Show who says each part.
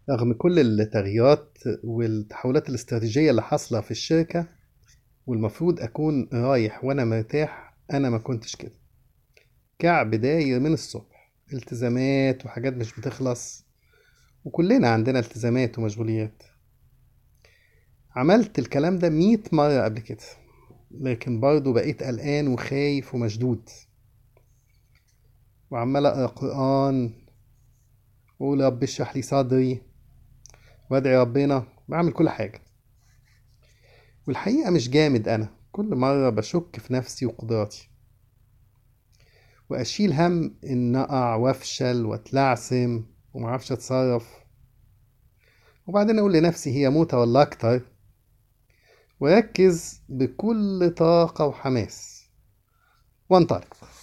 Speaker 1: رغم كل التغييرات والتحولات الاستراتيجية اللي حاصلة في الشركة والمفروض أكون رايح وأنا مرتاح أنا ما كنتش كده كعب داير من الصبح التزامات وحاجات مش بتخلص وكلنا عندنا التزامات ومشغوليات عملت الكلام ده مية مرة قبل كده لكن برضه بقيت قلقان وخايف ومشدود وعمال أقرأ قرآن وأقول رب اشرح لي صدري وأدعي ربنا بعمل كل حاجة والحقيقة مش جامد أنا كل مرة بشك في نفسي وقدراتي وأشيل هم إن أقع وأفشل وأتلعثم ومعرفش أتصرف وبعدين أقول لنفسي هي موتة ولا أكتر وأركز بكل طاقة وحماس وانطلق